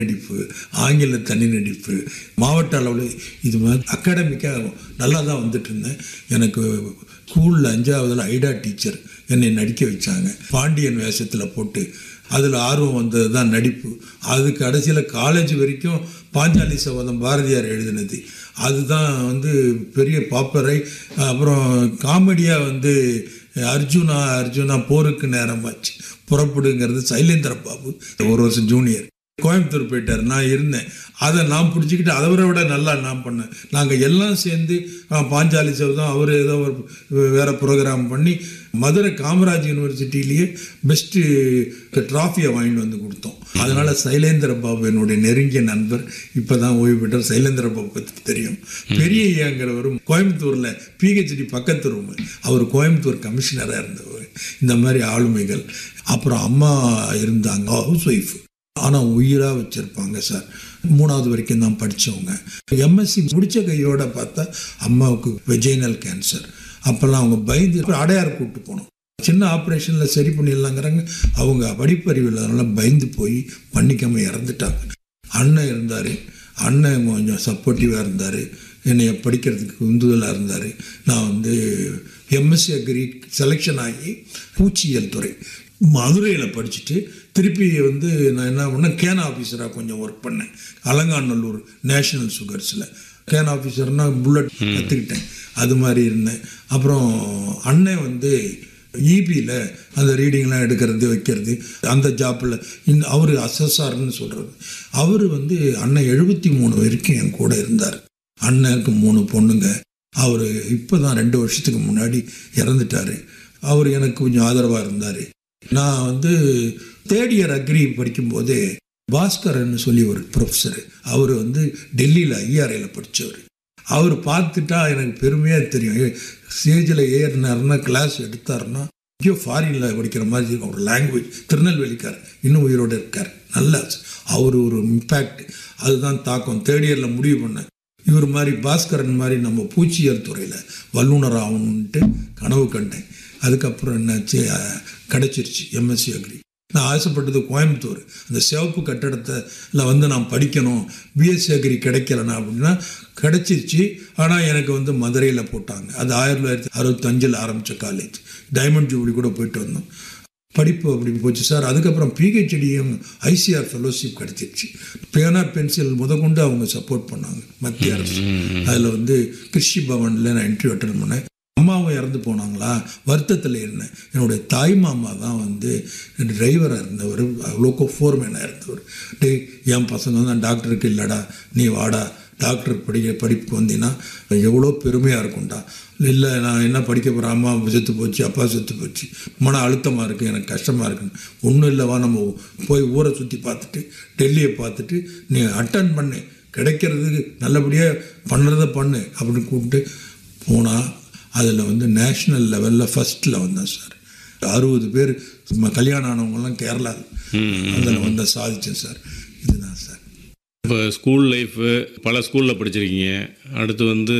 நடிப்பு ஆங்கில தனி நடிப்பு மாவட்ட அளவில் இது மாதிரி அகாடமிக்காக நல்லா தான் வந்துட்டு இருந்தேன் எனக்கு ஸ்கூலில் அஞ்சாவதுல ஐடா டீச்சர் என்னை நடிக்க வச்சாங்க பாண்டியன் வேஷத்தில் போட்டு அதில் ஆர்வம் வந்தது தான் நடிப்பு அது கடைசியில் காலேஜ் வரைக்கும் பாஞ்சாலி சபதம் பாரதியார் எழுதினது அதுதான் வந்து பெரிய பாப்புலரை அப்புறம் காமெடியாக வந்து அர்ஜுனா அர்ஜுனா போருக்கு நேரமாச்சு புறப்படுங்கிறது சைலேந்திர பாபு ஒரு வருஷம் ஜூனியர் கோயம்புத்தூர் போயிட்டார் நான் இருந்தேன் அதை நான் பிடிச்சிக்கிட்டு அதை விட நல்லா நான் பண்ணேன் நாங்கள் எல்லாம் சேர்ந்து ஆ, பாஞ்சாலி சபதம் அவர் ஏதோ ஒரு வேறு ப்ரோக்ராம் பண்ணி மதுரை காமராஜ் யூனிவர்சிட்டிலேயே பெஸ்ட்டு ட்ராஃபியை வாங்கிட்டு வந்து கொடுத்தோம் அதனால் சைலேந்திர பாபு என்னுடைய நெருங்கிய நண்பர் இப்போ தான் ஓய்வு பெற்றார் சைலேந்திர பாபு பற்றி தெரியும் பெரிய ஐயாங்கிறவர் கோயம்புத்தூரில் பிஹெச்டி பக்கத்து ரூம் அவர் கோயம்புத்தூர் கமிஷனராக இருந்தவர் இந்த மாதிரி ஆளுமைகள் அப்புறம் அம்மா இருந்தாங்க ஹவுஸ் ஒய்ஃப் ஆனால் உயிராக வச்சுருப்பாங்க சார் மூணாவது வரைக்கும் தான் படித்தவங்க எம்எஸ்சி முடித்த கையோட பார்த்தா அம்மாவுக்கு வெஜைனல் கேன்சர் அப்போல்லாம் அவங்க பயந்து அடையார் கூப்பிட்டு போனோம் சின்ன ஆப்ரேஷனில் சரி பண்ணிடலாங்கிறாங்க அவங்க படிப்பறிவு இல்லாதனால பயந்து போய் பண்ணிக்காம இறந்துட்டாங்க அண்ணன் இருந்தார் அண்ணன் கொஞ்சம் சப்போர்ட்டிவாக இருந்தார் என்னைய படிக்கிறதுக்கு உந்துதலாக இருந்தார் நான் வந்து எம்எஸ்சி அக்ரி செலெக்ஷன் ஆகி பூச்சியியல் துறை மதுரையில் படிச்சுட்டு திருப்பி வந்து நான் என்ன பண்ணேன் கேன் ஆஃபீஸராக கொஞ்சம் ஒர்க் பண்ணேன் அலங்காநல்லூர் நேஷனல் சுகர்ஸில் கேன் ஆஃபீஸர்னால் புல்லட் கற்றுக்கிட்டேன் அது மாதிரி இருந்தேன் அப்புறம் அண்ணன் வந்து இபியில் அந்த ரீடிங்லாம் எடுக்கிறது வைக்கிறது அந்த ஜாப்பில் இந்த அவர் அசஸார்னு சொல்கிறது அவர் வந்து அண்ணன் எழுபத்தி மூணு வரைக்கும் என் கூட இருந்தார் அண்ணனுக்கு மூணு பொண்ணுங்க அவர் இப்போ தான் ரெண்டு வருஷத்துக்கு முன்னாடி இறந்துட்டார் அவர் எனக்கு கொஞ்சம் ஆதரவாக இருந்தார் நான் வந்து தேர்ட் இயர் அக்ரி படிக்கும்போதே பாஸ்கரன் சொல்லி ஒரு ப்ரொஃபஸர் அவர் வந்து டெல்லியில் ஐஆர்ஐயில் படித்தவர் அவர் பார்த்துட்டா எனக்கு பெருமையாக தெரியும் ஸ்டேஜில் ஏறினாருன்னா கிளாஸ் எடுத்தாருன்னா ஐயோ ஃபாரினில் படிக்கிற மாதிரி இருக்கும் ஒரு லாங்குவேஜ் திருநெல்வேலிக்கார் இன்னும் உயிரோடு இருக்கார் நல்ல அவர் ஒரு இம்பேக்ட் அதுதான் தாக்கம் தேர்ட் இயரில் முடிவு பண்ணேன் இவர் மாதிரி பாஸ்கரன் மாதிரி நம்ம பூச்சியல் துறையில் வல்லுனர் ஆகணுன்ட்டு கனவு கண்டேன் அதுக்கப்புறம் என்னாச்சு அஹ், கிடைச்சிருச்சு எம்எஸ்சி அக்ரி நான் ஆசைப்பட்டது கோயம்புத்தூர் அந்த சிவப்பு கட்டடத்தில் வந்து நான் படிக்கணும் பிஎஸ்சி அக்ரி கிடைக்கலனா அப்படின்னா கிடைச்சிருச்சு ஆனால் எனக்கு வந்து மதுரையில் போட்டாங்க அது ஆயிரத்தி தொள்ளாயிரத்தி அறுபத்தஞ்சில் ஆரம்பித்த காலேஜ் டைமண்ட் ஜூபிலி கூட போயிட்டு வந்தோம் படிப்பு அப்படி போச்சு சார் அதுக்கப்புறம் பிஹெச்டியும் ஐசிஆர் ஃபெலோஷிப் கிடைச்சிருச்சு பேனா பென்சில் முதற்கொண்டு அவங்க சப்போர்ட் பண்ணாங்க மத்திய அரசு அதில் வந்து கிருஷி பவனில் நான் இன்டர்வியூ அட்டன் பண்ணேன் அம்மாவும் இறந்து போனாங்களா வருத்தத்தில் இருந்தேன் என்னுடைய தாய் மாமா தான் வந்து டிரைவராக இருந்தவர் லோக்கோ ஃபோர்மேனாக இருந்தவர் டேய் என் பசங்க தான் டாக்டருக்கு இல்லைடா நீ வாடா டாக்டர் படிக்க படிப்புக்கு வந்தீங்கன்னா எவ்வளோ பெருமையாக இருக்கும்டா இல்லை நான் என்ன படிக்க போகிறேன் அம்மா செத்து போச்சு அப்பா செத்து போச்சு மன அழுத்தமாக இருக்குது எனக்கு கஷ்டமாக இருக்குன்னு ஒன்றும் இல்லைவா நம்ம போய் ஊரை சுற்றி பார்த்துட்டு டெல்லியை பார்த்துட்டு நீ அட்டன் பண்ணு கிடைக்கிறதுக்கு நல்லபடியாக பண்ணுறத பண்ணு அப்படின்னு கூப்பிட்டு போனால் அதில் வந்து நேஷ்னல் லெவலில் ஃபஸ்ட்டில் வந்தேன் சார் அறுபது பேர் ம- கல்யாணம் ஆனவங்கலாம் கேரளா அதில் வந்து சாதிச்சேன் சார் இதுதான் சார் இப்போ ஸ்கூல் லைஃபு பல ஸ்கூலில் படிச்சிருக்கீங்க அடுத்து வந்து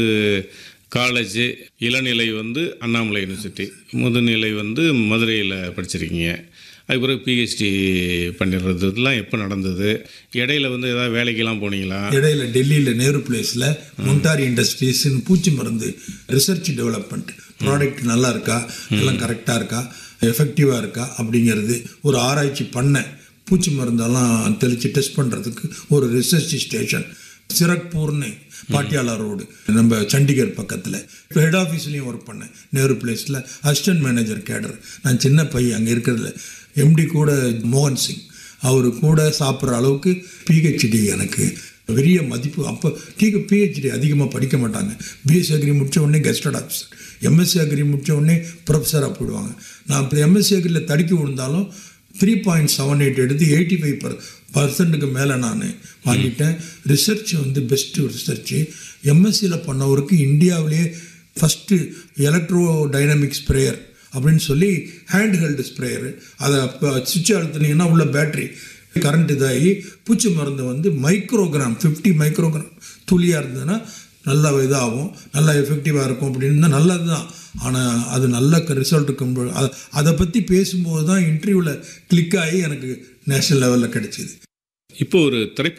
காலேஜ் இளநிலை வந்து அண்ணாமலை யூனிவர்சிட்டி முதுநிலை வந்து மதுரையில் படிச்சிருக்கீங்க அதுக்கு பிறகு பிஹெச்டி பண்ணிடுறதுலாம் எப்போ நடந்தது இடையில வந்து ஏதாவது வேலைக்கெல்லாம் போனீங்களா இடையில டெல்லியில் நேரு பிளேஸில் முண்டாரி இண்டஸ்ட்ரீஸ்னு பூச்சி மருந்து ரிசர்ச் டெவலப்மெண்ட் ப்ராடக்ட் நல்லா இருக்கா எல்லாம் கரெக்டாக இருக்கா எஃபெக்டிவாக இருக்கா அப்படிங்கிறது ஒரு ஆராய்ச்சி பண்ணேன் பூச்சி மருந்தெல்லாம் தெளித்து டெஸ்ட் பண்ணுறதுக்கு ஒரு ரிசர்ச் ஸ்டேஷன் சிரக்பூர்னு பாட்டியாலா ரோடு நம்ம சண்டிகர் பக்கத்தில் இப்போ ஹெட் ஆஃபீஸ்லேயும் ஒர்க் பண்ணேன் நேரு பிளேஸில் அசிஸ்டன்ட் மேனேஜர் கேடர் நான் சின்ன பையன் அங்கே இருக்கிறதுல எம்டி கூட மோகன் சிங் அவர் கூட சாப்பிட்ற அளவுக்கு பிஹெச்டி எனக்கு பெரிய மதிப்பு அப்போ டீக்கு பிஹெச்டி அதிகமாக படிக்க மாட்டாங்க பிஎஸ்சி அக்ரி முடித்த உடனே கெஸ்டட் ஆஃபீஸர் எம்எஸ்சி அக்ரி முடித்த உடனே ப்ரொஃபஸராக போயிடுவாங்க நான் இப்போ எம்எஸ்சி அக்ரியில் தடுக்கி விழுந்தாலும் த்ரீ பாயிண்ட் செவன் எயிட் எடுத்து எயிட்டி ஃபைவ் பர் பர்சன்ட்டுக்கு மேலே நான் வாங்கிட்டேன் ரிசர்ச் வந்து பெஸ்ட்டு ரிசர்ச்சு எம்எஸ்சியில் பண்ணவருக்கு இந்தியாவிலேயே ஃபஸ்ட்டு எலக்ட்ரோ டைனமிக் ஸ்ப்ரேயர் அப்படின்னு சொல்லி ஹேண்ட் ஹெல்டு ஸ்ப்ரேயரு அதை சுவிட்ச் அழுத்துனீங்கன்னா உள்ள பேட்டரி கரண்ட் இதாகி பூச்சி மருந்து வந்து மைக்ரோகிராம் ஃபிஃப்டி மைக்ரோகிராம் துளியாக இருந்ததுன்னா நல்லா இதாகும் நல்லா எஃபெக்டிவாக இருக்கும் அப்படின்னு தான் நல்லது தான் ஆனால் அது நல்ல ரிசல்ட் இருக்கும் அதை பற்றி பேசும்போது தான் இன்டர்வியூவில் கிளிக் ஆகி எனக்கு நேஷ்னல் லெவலில் கிடைச்சிது இப்போ ஒரு திரைப்பட